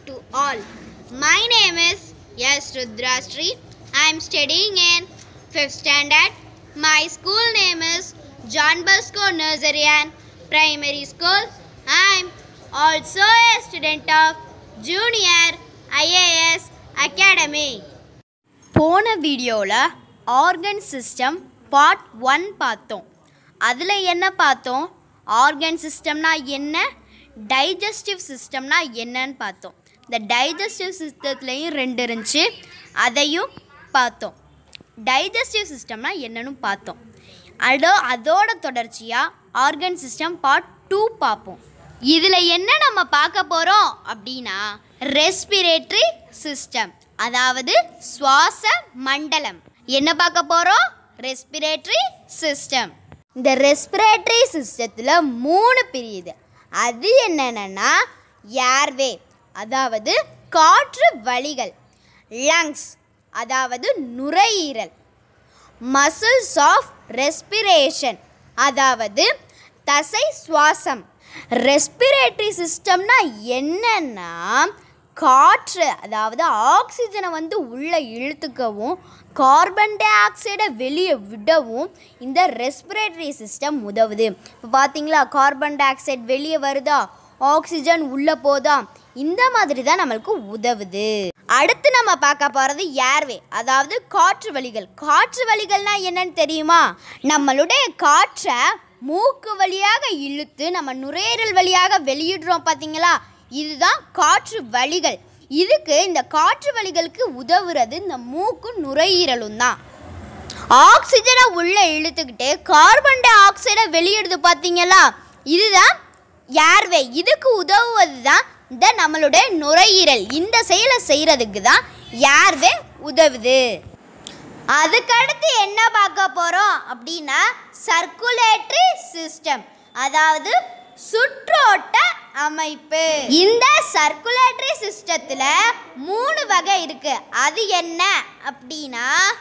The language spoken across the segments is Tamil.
to all. My name is S. Rudrastri. I am studying in 5th standard. My school name is John Bosco Nursery and Primary School. I am also a student of Junior IAS Academy. போன வீடியோவில் ஆர்கன் சிஸ்டம் பார்ட் ஒன் பார்த்தோம் அதில் என்ன பார்த்தோம் ஆர்கன் சிஸ்டம்னா என்ன டைஜஸ்டிவ் சிஸ்டம்னா என்னன்னு பார்த்தோம் இந்த டைஜஸ்டிவ் சிஸ்டத்துலேயும் ரெண்டு இருந்துச்சு அதையும் பார்த்தோம் டைஜஸ்டிவ் சிஸ்டம்னா என்னன்னு பார்த்தோம் அதோ அதோட தொடர்ச்சியாக ஆர்கன் சிஸ்டம் பார்ட் டூ பார்ப்போம் இதில் என்ன நம்ம பார்க்க போகிறோம் அப்படின்னா ரெஸ்பிரேட்டரி சிஸ்டம் அதாவது சுவாச மண்டலம் என்ன பார்க்க போகிறோம் ரெஸ்பிரேட்டரி சிஸ்டம் இந்த ரெஸ்பிரேட்டரி சிஸ்டத்தில் மூணு பிரியுது அது என்னென்னா ஏர்வே அதாவது காற்று வழிகள் லங்ஸ் அதாவது நுரையீரல் மசில்ஸ் ஆஃப் ரெஸ்பிரேஷன் அதாவது தசை சுவாசம் ரெஸ்பிரேட்டரி சிஸ்டம்னா என்னன்னா காற்று அதாவது ஆக்சிஜனை வந்து உள்ளே இழுத்துக்கவும் கார்பன் டை ஆக்சைடை வெளியே விடவும் இந்த ரெஸ்பிரேட்டரி சிஸ்டம் உதவுது இப்போ பார்த்தீங்களா கார்பன் டை ஆக்சைடு வெளியே வருதா ஆக்சிஜன் உள்ளே போதா இந்த மாதிரி தான் நம்மளுக்கு உதவுது அடுத்து நம்ம பார்க்க போகிறது ஏர்வே அதாவது காற்று வழிகள் காற்று வழிகள்னா என்னன்னு தெரியுமா நம்மளுடைய காற்றை மூக்கு வழியாக இழுத்து நம்ம நுரையீரல் வழியாக வெளியிடுறோம் பார்த்தீங்களா இதுதான் காற்று வழிகள் இதுக்கு இந்த காற்று வழிகளுக்கு உதவுறது இந்த மூக்கும் நுரையீரலும் தான் ஆக்சிஜனை உள்ளே இழுத்துக்கிட்டு கார்பன் டை ஆக்சைடை வெளியிடுது பார்த்தீங்களா இதுதான் ஏர்வே இதுக்கு உதவுவது தான் இந்த நம்மளுடைய நுரையீரல் இந்த செயலை செய்கிறதுக்கு தான் ஏர்வே உதவுது அதுக்கடுத்து என்ன பார்க்க போகிறோம் அப்படின்னா சர்க்குலேட்டரி சிஸ்டம் அதாவது சுற்றோட்ட அமைப்பு இந்த சர்க்குலேட்டரி சிஸ்டத்தில் மூணு வகை இருக்கு அது என்ன அப்படின்னா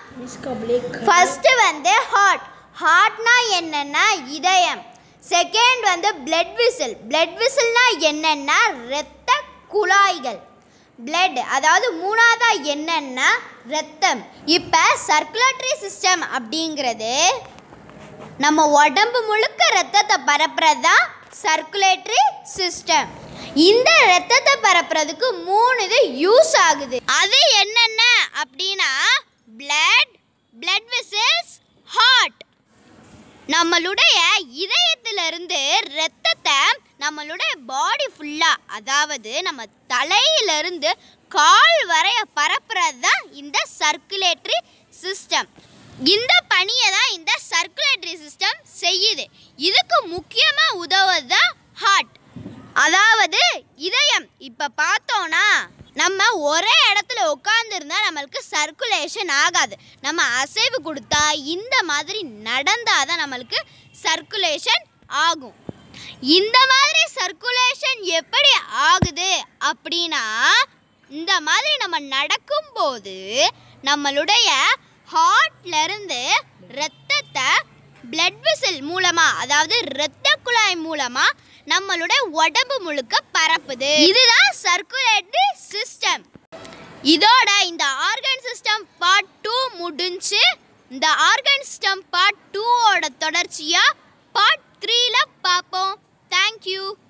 ஃபர்ஸ்ட் வந்து ஹார்ட் ஹார்ட்னா என்னன்னா இதயம் செகண்ட் வந்து பிளட் விசில் பிளட் விசில்னா என்னன்னா இரத்த குழாய்கள் பிளட் அதாவது மூணாவதா என்னன்னா ரத்தம் இப்போ சர்க்குலேட்டரி சிஸ்டம் அப்படிங்கிறது நம்ம உடம்பு முழுக்க ரத்தத்தை பரப்புறது தான் சர்க்குலேட்டரி சிஸ்டம் இந்த ரத்தத்தை பரப்புறதுக்கு மூணு இது யூஸ் ஆகுது அது என்னென்ன அப்படின்னா பிளட் பிளட் வெசல்ஸ் ஹார்ட் நம்மளுடைய இதயத்திலிருந்து ரத்தத்தை நம்மளுடைய பாடி ஃபுல்லாக அதாவது நம்ம தலையிலிருந்து கால் வரைய பரப்புறது தான் இந்த சர்க்குலேட்டரி சிஸ்டம் இந்த பணியை தான் இந்த சர்க்குலேட்டரி சிஸ்டம் செய்யுது இதுக்கு முக்கியமாக உதவுவது தான் ஹார்ட் அதாவது இதயம் இப்போ பார்த்தோன்னா நம்ம ஒரே இடத்துல உட்காந்துருந்தா நம்மளுக்கு சர்க்குலேஷன் ஆகாது நம்ம அசைவு கொடுத்தா இந்த மாதிரி நடந்தால் தான் நம்மளுக்கு சர்க்குலேஷன் ஆகும் இந்த மாதிரி சர்க்குலேஷன் எப்படி ஆகுது அப்படின்னா இந்த மாதிரி நம்ம நடக்கும்போது நம்மளுடைய ஹார்ட்லேருந்து ரத்தத்தை பிளட் விசில் மூலமாக அதாவது இரத்த குழாய் மூலமாக நம்மளுடைய உடம்பு முழுக்க பரப்புது இதுதான் சர்க்குலேட்டரி சிஸ்டம் இதோட இந்த ஆர்கன் சிஸ்டம் பார்ட் டூ முடிஞ்சு இந்த ஆர்கன் சிஸ்டம் பார்ட் டூவோட தொடர்ச்சியாக பார்ட் த்ரீல பார்ப்போம் தேங்க்யூ